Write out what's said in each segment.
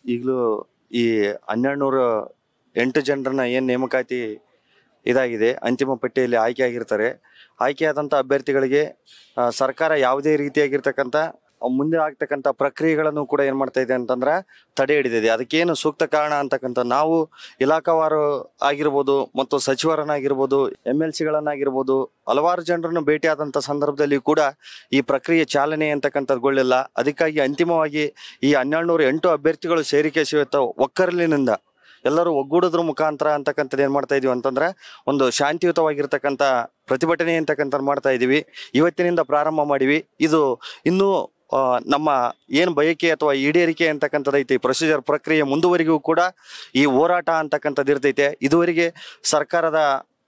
ಈಗಲೂ ಈ ಹನ್ನೆರಡು ನೂರ ಎಂಟು ಜನರನ್ನ ಏನು ನೇಮಕಾತಿ ಇದಾಗಿದೆ ಅಂತಿಮ ಪಟ್ಟಿಯಲ್ಲಿ ಆಯ್ಕೆ ಆಗಿರ್ತಾರೆ ಆಯ್ಕೆಯಾದಂಥ ಅಭ್ಯರ್ಥಿಗಳಿಗೆ ಆ, ಸರ್ಕಾರ ಯಾವುದೇ ರೀತಿಯಾಗಿರ್ತಕ್ಕಂಥ ಮುಂದೆ ಆಗ್ತಕ್ಕಂಥ ಪ್ರಕ್ರಿಯೆಗಳನ್ನು ಕೂಡ ಏನು ಮಾಡ್ತಾ ಇದೆ ಅಂತಂದ್ರೆ ತಡೆ ಹಿಡಿದಿದೆ ಅದಕ್ಕೇನು ಸೂಕ್ತ ಕಾರಣ ಅಂತಕ್ಕಂಥ ನಾವು ಇಲಾಖಾವಾರು ಆಗಿರ್ಬೋದು ಮತ್ತು ಸಚಿವರನ್ನಾಗಿರ್ಬೋದು ಎಮ್ ಎಲ್ ಸಿಗಳನ್ನಾಗಿರ್ಬೋದು ಹಲವಾರು ಜನರನ್ನು ಭೇಟಿಯಾದಂಥ ಸಂದರ್ಭದಲ್ಲಿ ಕೂಡ ಈ ಪ್ರಕ್ರಿಯೆ ಚಾಲನೆ ಅಂತಕ್ಕಂಥದ್ದುಗಳಿಲ್ಲ ಅದಕ್ಕಾಗಿ ಅಂತಿಮವಾಗಿ ಈ ಹನ್ನೆರಡು ನೂರ ಎಂಟು ಅಭ್ಯರ್ಥಿಗಳು ಸೇರಿಕೆ ಸಿಗುತ್ತ ಒಕ್ಕರಲಿನಿಂದ ಎಲ್ಲರೂ ಒಗ್ಗೂಡೋದ್ರ ಮುಖಾಂತರ ಅಂತಕ್ಕಂಥದ್ದು ಏನು ಮಾಡ್ತಾ ಇದೀವಿ ಅಂತಂದ್ರೆ ಒಂದು ಶಾಂತಿಯುತವಾಗಿರ್ತಕ್ಕಂಥ ಪ್ರತಿಭಟನೆ ಅಂತಕ್ಕಂಥ ಮಾಡ್ತಾ ಇದೀವಿ ಇವತ್ತಿನಿಂದ ಪ್ರಾರಂಭ ಮಾಡಿವಿ ಇದು ಇನ್ನೂ ಆ, ನಮ್ಮ ಏನು ಬಯಕೆ ಅಥವಾ ಈಡೇರಿಕೆ ಅಂತಕ್ಕಂಥದ್ದೈತಿ ಪ್ರೊಸೀಜರ್ ಪ್ರಕ್ರಿಯೆ ಮುಂದುವರಿಗೂ ಕೂಡ ಈ ಹೋರಾಟ ಅಂತಕ್ಕಂಥದ್ದು ಇರ್ತೈತೆ ಇದುವರೆಗೆ ಸರ್ಕಾರದ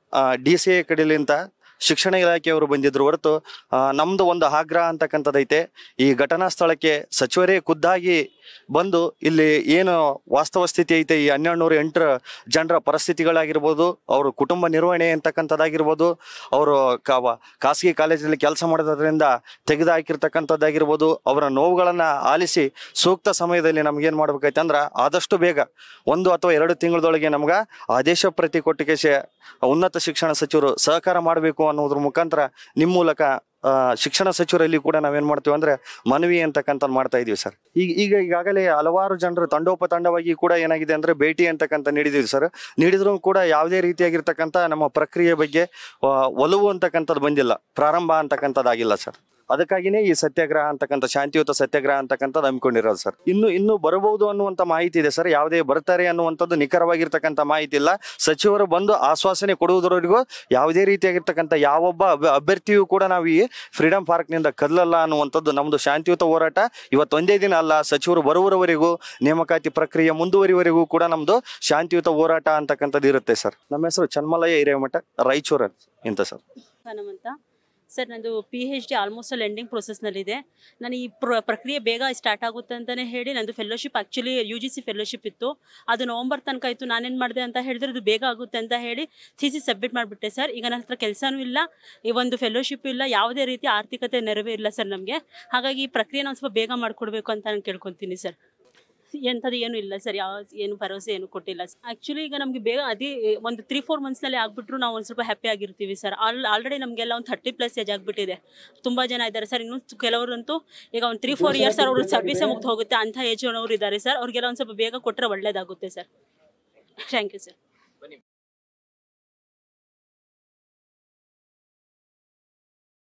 ಡಿ ಸಿ ಎ ಕಡೆಲಿಂದ ಶಿಕ್ಷಣ ಇಲಾಖೆಯವರು ಬಂದಿದ್ರು ಹೊರತು ಆ, ನಮ್ದು ಒಂದು ಆಗ್ರಹ ಅಂತಕ್ಕಂಥದ್ದೈತೆ ಈ ಘಟನಾ ಸ್ಥಳಕ್ಕೆ ಸಚಿವರೇ ಖುದ್ದಾಗಿ ಬಂದು ಇಲ್ಲಿ ಏನು ವಾಸ್ತವ ಸ್ಥಿತಿ ಐತೆ ಈ ಹನ್ನೆರಡು ನೂರ ಎಂಟರ ಜನರ ಪರಿಸ್ಥಿತಿಗಳಾಗಿರ್ಬೋದು ಅವ್ರ ಕುಟುಂಬ ನಿರ್ವಹಣೆ ಅಂತಕ್ಕಂಥದ್ದಾಗಿರ್ಬೋದು ಅವರು ಕಾವ ಖಾಸಗಿ ಕಾಲೇಜಲ್ಲಿ ಕೆಲಸ ಮಾಡೋದ್ರಿಂದ ತೆಗೆದು ಹಾಕಿರ್ತಕ್ಕಂಥದ್ದಾಗಿರ್ಬೋದು ಅವರ ನೋವುಗಳನ್ನು ಆಲಿಸಿ ಸೂಕ್ತ ಸಮಯದಲ್ಲಿ ನಮ್ಗೇನು ಮಾಡ್ಬೇಕೈತೆ ಅಂದ್ರೆ ಆದಷ್ಟು ಬೇಗ ಒಂದು ಅಥವಾ ಎರಡು ತಿಂಗಳದೊಳಗೆ ನಮ್ಗೆ ಆದೇಶ ಪ್ರತಿ ಕೊಟ್ಟಿಗೆ ಉನ್ನತ ಶಿಕ್ಷಣ ಸಚಿವರು ಸಹಕಾರ ಮಾಡಬೇಕು ಅನ್ನೋದ್ರ ಮುಖಾಂತರ ನಿಮ್ಮ ಮೂಲಕ ಆ, ಶಿಕ್ಷಣ ಸಚಿವರಲ್ಲಿ ಕೂಡ ನಾವೇನ್ ಮಾಡ್ತೀವಿ ಅಂದ್ರೆ ಮನವಿ ಅಂತಕ್ಕಂಥ ಮಾಡ್ತಾ ಇದೀವಿ ಸರ್ ಈಗ ಈಗ ಈಗಾಗಲೇ ಹಲವಾರು ಜನರು ತಂಡೋಪತಂಡವಾಗಿ ಕೂಡ ಏನಾಗಿದೆ ಅಂದ್ರೆ ಭೇಟಿ ಅಂತಕ್ಕಂಥ ನೀಡಿದೀವಿ ಸರ್ ನೀಡಿದ್ರು ಕೂಡ ಯಾವುದೇ ರೀತಿಯಾಗಿರ್ತಕ್ಕಂಥ ನಮ್ಮ ಪ್ರಕ್ರಿಯೆ ಬಗ್ಗೆ ಆ, ಒಲವು ಅಂತಕ್ಕಂಥದ್ದು ಬಂದಿಲ್ಲ ಪ್ರಾರಂಭ ಅಂತಕ್ಕಂಥದ್ದಾಗಿಲ್ಲ ಸರ್ ಅದಕ್ಕಾಗಿನೇ ಈ ಸತ್ಯಾಗ್ರಹ ಅಂತಕ್ಕಂಥ ಶಾಂತಿಯುತ ಸತ್ಯಾಗ್ರಹ ಅಂತಕ್ಕಂಥದ್ದು ಹಮ್ಮಿಕೊಂಡಿರೋದು ಸರ್ ಇನ್ನು ಇನ್ನು ಬರಬಹುದು ಅನ್ನುವಂಥ ಮಾಹಿತಿ ಇದೆ ಸರ್ ಯಾವುದೇ ಬರ್ತಾರೆ ಅನ್ನುವಂಥದ್ದು ನಿಖರವಾಗಿರ್ತಕ್ಕಂಥ ಮಾಹಿತಿ ಇಲ್ಲ ಸಚಿವರು ಬಂದು ಆಶ್ವಾಸನೆ ಕೊಡುವುದರವರೆಗೂ ಯಾವುದೇ ರೀತಿಯಾಗಿರ್ತಕ್ಕಂಥ ಯಾವೊಬ್ಬ ಅಭ್ಯ- ಅಭ್ಯರ್ಥಿಯೂ ಕೂಡ ನಾವು ಈ ಫ್ರೀಡಂ ಪಾರ್ಕ್ನಿಂದ ಕದಲಲ್ಲ ಅನ್ನುವಂಥದ್ದು ನಮ್ದು ಶಾಂತಿಯುತ ಹೋರಾಟ ಇವತ್ತು ಒಂದೇ ದಿನ ಅಲ್ಲ ಸಚಿವರು ಬರುವವರೆಗೂ ನೇಮಕಾತಿ ಪ್ರಕ್ರಿಯೆ ಮುಂದುವರಿವರೆಗೂ ಕೂಡ ನಮ್ದು ಶಾಂತಿಯುತ ಹೋರಾಟ ಅಂತಕ್ಕಂಥದ್ದು ಇರುತ್ತೆ ಸರ್ ನಮ್ಮ ಹೆಸರು ಚನ್ಮಲಯ್ಯ ಹಿರೇಮಠ ರಾಯಚೂರು ಇಂತ ಸರ್ ಖಾನಂ ಅಂತ ಸರ್ ನಂದು ಪಿ ಎಚ್ ಡಿ ಆಲ್ಮೋಸ್ಟ್ ಅಲ್ಲಿ ಎಂಡಿಂಗ್ ಪ್ರೊಸೆಸ್ನಲ್ಲಿದೆ ನಾನು ಈ ಪ್ರ ಪ್ರಕ್ರಿಯೆ ಬೇಗ ಸ್ಟಾರ್ಟ್ ಆಗುತ್ತೆ ಅಂತಲೇ ಹೇಳಿ ನಂದು fellowship actually U G C fellowship ಇತ್ತು ಅದು ನವಂಬರ್ ತನಕ ಇತ್ತು ನಾನೇನು ಮಾಡಿದೆ ಅಂತ ಹೇಳಿದ್ರೆ ಇದು ಬೇಗ ಆಗುತ್ತೆ ಅಂತ ಹೇಳಿ ಥೀಸಿ ಸಬ್ಮಿಟ್ ಮಾಡಿಬಿಟ್ಟೆ ಸರ್ ಈಗ ನನ್ನ ಹತ್ರ ಕೆಲಸನೂ ಇಲ್ಲ ಈ ಒಂದು ಫೆಲೋಶಿಪ್ ಇಲ್ಲ ಯಾವುದೇ ರೀತಿ ಆರ್ಥಿಕತೆ ನೆರವೇ ಇಲ್ಲ ಸರ್ ನಮಗೆ ಹಾಗಾಗಿ ಈ ಪ್ರಕ್ರಿಯೆನ ಒಂದು ಸ್ವಲ್ಪ ಬೇಗ ಮಾಡಿಕೊಡ್ಬೇಕು ಅಂತ ನಾನು ಕೇಳ್ಕೊತೀನಿ ಸರ್ ಎಂಥದ್ದು ಏನು ಇಲ್ಲ ಸರ್ ಯಾವ ಏನು ಭರವಸೆ ಏನು ಕೊಟ್ಟಿಲ್ಲ ಆ್ಯಕ್ಚುಲಿ ಈಗ ನಮಗೆ ಬೇಗ ಅದೇ ಒಂದು ತ್ರೀ ಫೋರ್ ಮಂತ್ಸ್ನಲ್ಲಿ ಆಗ್ಬಿಟ್ರು ನಾವು ಒಂದು ಸ್ವಲ್ಪ ಹ್ಯಾಪಿ ಆಗಿರ್ತೀವಿ ಸರ್ ಆಲ್ ಆಲ್ರೆಡಿ ನಮಗೆಲ್ಲ ಒಂದು ಥರ್ಟಿ ಪ್ಲಸ್ ಏಜ್ ಆಗಿಬಿಟ್ಟಿದೆ ತುಂಬ ಜನ ಇದ್ದಾರೆ ಸರ್ ಇನ್ನೂ ಕೆಲವರಂತೂ ಈಗ ಒಂದು ತ್ರೀ ಫೋರ್ ಇಯರ್ಸ್ ಅವ್ರ ಸರ್ವಿಸೇ ಮುಗ್ದು ಹೋಗುತ್ತೆ ಅಂಥ ಏಜ್ ಅವ್ರು ಇದ್ದಾರೆ ಸರ್ ಅವ್ರಿಗೆಲ್ಲ ಒಂದು ಸ್ವಲ್ಪ ಬೇಗ ಕೊಟ್ಟರೆ ಒಳ್ಳೇದಾಗುತ್ತೆ ಸರ್ ಥ್ಯಾಂಕ್ ಯು ಸರ್